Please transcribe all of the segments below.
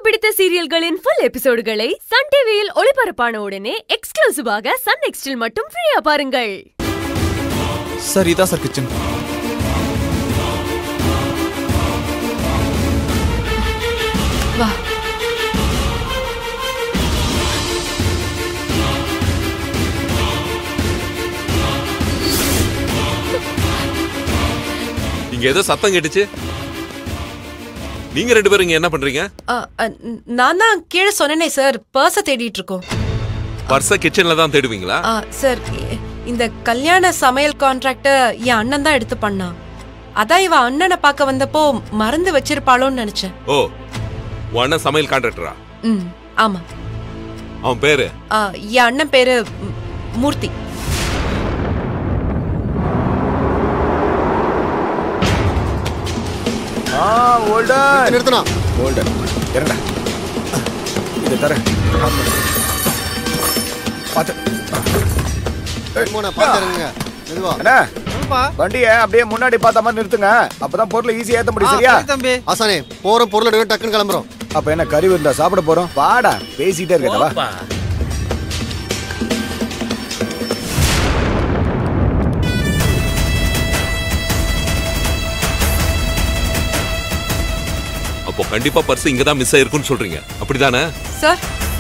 பிடித்த சீரியல்களின் full எபிசோடுகளை Sun டிவியில் ஒளிபரப்பான உடனே எக்ஸ்க்ளூசிவாக சன் நெக்ஸ்டில் மட்டும் ஃப்ரீயா பாருங்கள் சார் இதான் சார் கிச்சன் வா இங்க ஏதோ சத்தம் கேட்டுச்சு நீங்க ரெண்டு பேரும் இங்க என்ன பண்றீங்க அ, அ, நான் தான் கீழே சொன்னேனே சார் பர்ஸை தேடிட்டு இருக்கோம் பர்ஸ கிச்சன்ல தான் தேடுவீங்களா ஆ, சார் இ- இந்த கல்யாண சமையல் கான்ட்ராக்ட என் அண்ணன் தான் எடுத்து பண்ணான் அதான் இவ அண்ணனை பார்க்க வந்தப்போ மறந்து வச்சிருப்பாளோன்னு நினைச்சேன் ஓ உன் அண்ணன் சமையல் கான்ட்ராக்டரா ம் ஆமா அவன் பேரு ஆ, என் அண்ணன் பேரு ம், மூர்த்தி ஆ ஓல்டன் நிறுத்தனா ஓல்டன் இறங்கடா இது தரேன் பார்த்து போன பாத்துருங்க மெதுவா அண்ணா வண்டியை அப்படியே முன்னாடி பார்த்த மாதிரி நிறுத்துங்க அப்பதான் பொருளை ஈஸியா ஏத்த முடியும் சரியா தம்பி ஆசானே போற பொருள் எடுக்க டக்குன்னு கிளம்புறோம் அப்ப என்ன கறி இருந்தா சாப்பிட போறோம் வாடா பேசிட்டே இருக்கதவா அப்போ கண்டிப்பா பர்ஸ் இங்க தான் மிஸ் ஆயிருக்குன்னு சொல்றீங்க அப்படிதானே சார்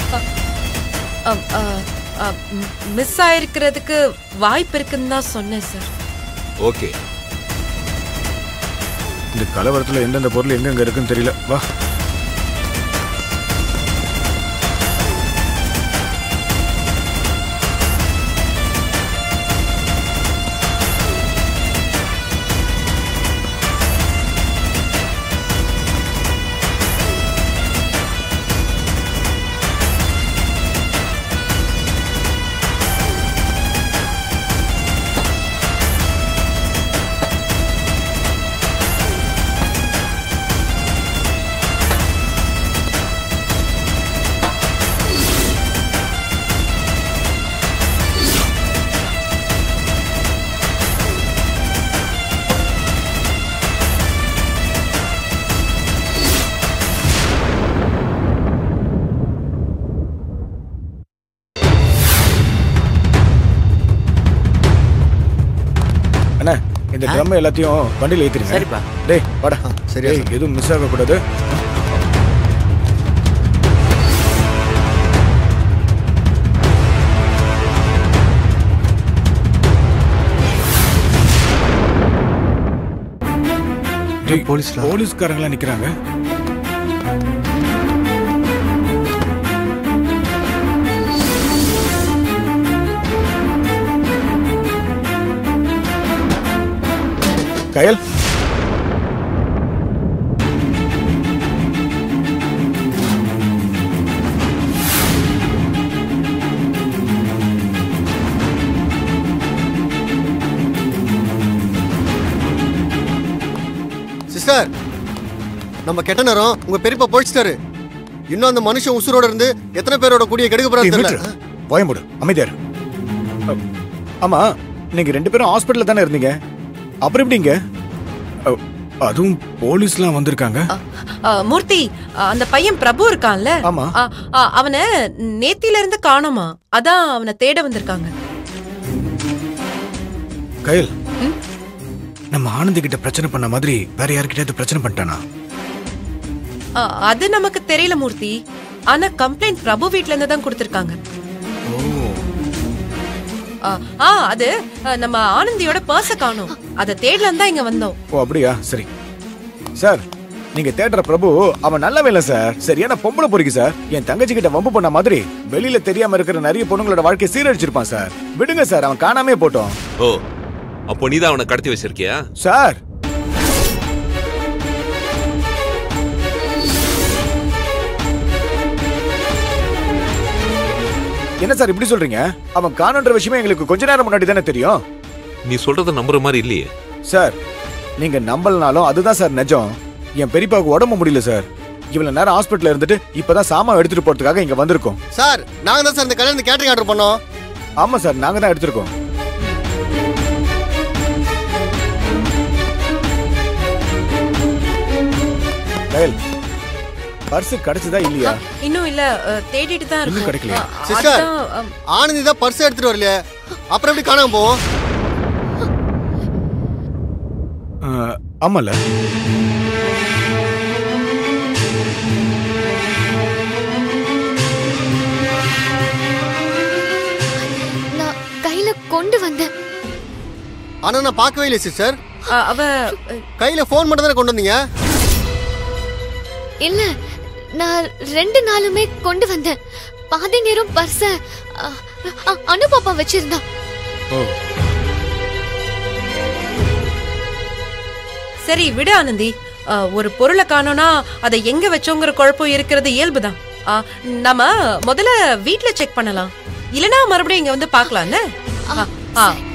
மிஸ் ஆயிருக்கிறதுக்கு வாய்ப்பு இருக்குன்னு தான் சொன்னேன் சார் ஓகே இந்த கலவரத்துல எந்தெந்த பொருள் எங்கெங்க இருக்குன்னு தெரியல வா அண்ணா இந்த ட்ரம் எல்லாத்தையும் வண்டியில ஏத்திருங்க சரிப்பா. டேய் வாடா சரியா டேய் எதுவும் மிஸ் ஆக கூடாது டேய், போலீஸ்லாம். போலீஸ்காரங்களா நிக்கிறாங்க கயல் சிஸ்டர் நம்ம கெட்ட நேரம் உங்க பெரியப்பா போயிச்சிட்டாரு இன்னும் அந்த மனுஷன் உசுரோட இருந்து எத்தனை பேரோட கூடிய கெடுக்க போறாரு டேய், தெரியல மீட்ரு, பயமுடு அமைதியார் ஆமா நீங்க ரெண்டு பேரும் ஹாஸ்பிட்டல்ல தானே இருந்தீங்க அப்புறம் எப்படிங்க அ, அதுவும் போலீஸ்லாம் வந்திருக்காங்க அ, அ, மூர்த்தி அ, அந்த பையன் பிரபு இருக்கான்ல ஆமா. அ, அ, அவனை நேத்தில இருந்து காணோமா அதான் அவனை தேட வந்திருக்காங்க கயல் நம்ம ஆனந்தி கிட்ட பிரச்சனை பண்ண மாதிரி வேற யார்கிட்டயாவது பிரச்சனை பண்ணிட்டானா அ, அது நமக்கு தெரியல மூர்த்தி ஆனா கம்ப்ளைண்ட் பிரபு வீட்ல இருந்து தான் கொடுத்திருக்காங்க அ, ஆ அது அ, நம்ம ஆனந்தியோட பர்ஸ காணோம் அதை தேடலாம் தான் இங்க வந்தோம் ஓ அப்படியா சரி சார் நீங்க தேடுற பிரபு அவன் நல்லவே இல்ல சார் சரியான பொம்பளை பொறுக்கி சார் என் தங்கச்சி கிட்ட வம்பு பண்ண மாதிரி வெளியில தெரியாம இருக்கிற நிறைய பொண்ணுங்களோட வாழ்க்கையை சீரழிச்சிருப்பான் சார் விடுங்க சார் அவன் காணாமே போட்டோம் ஓ அப்போ நீ தான் அவனை கடத்தி வச்சிருக்கியா சார் என்ன சார் இப்படி சொல்றீங்க அவன் காணுன்ற விஷயமே எங்களுக்கு கொஞ்ச நேரம் முன்னாடி தானே தெரியும் நீ சொல்றத நம்புற மாதிரி இல்லையே சார் நீங்க நம்பலனாலும் அதுதான் சார் நிஜம் என் பெரியப்பாவுக்கு உடம்பு முடியல சார் இவ்வளவு நேரம் ஹாஸ்பிட்டல்ல இருந்துட்டு இப்பதான் சாமான் எடுத்துட்டு போறதுக்காக இங்க வந்திருக்கோம் சார் நாங்க தான் சார் இந்த கல்யாணம் கேட்டரிங் ஆர்டர் பண்ணோம் ஆமா சார் நாங்க தான் எடுத்திருக்கோம் கயல் பர்ஸ் கிடைச்சதா இல்லையா இன்னும் இல்ல அஹ், தேடிட்டு தான் இன்னும் இருக்கோம் கிடைக்கலையா? அஹ், சிஸ்டர். அதான், அஹ், ஆனந்தி தான் பர்ஸ் எடுத்துட்டு வரலையே அப்புறம் எப்படி காணாம போவோம் அஹ், ஆமால நான் கையில கொண்டு வந்தேன் ஆனா நான் பார்க்கவே இல்லை சிஸ்டர் அஹ், அவ அஹ், கையில ஃபோன் மட்டும் தானே கொண்டு வந்தீங்க இல்ல நான் ரெண்டு நாளுமே கொண்டு வந்தேன் பாதி நேரம் பர்ஸ அ, அ, அனு பாப்பா வச்சிருந்தா ஓ சரி விடு ஆனந்தி அஹ், ஒரு பொருளை காணோம்னா அதை எங்க வச்சோங்கிற குழப்பம் இருக்கிறது இயல்புதான் அஹ், நம்ம முதல்ல வீட்ல செக் பண்ணலாம் இல்லனா மறுபடியும் இங்க வந்து பார்க்கலாம்ல அஹ், அஹ்,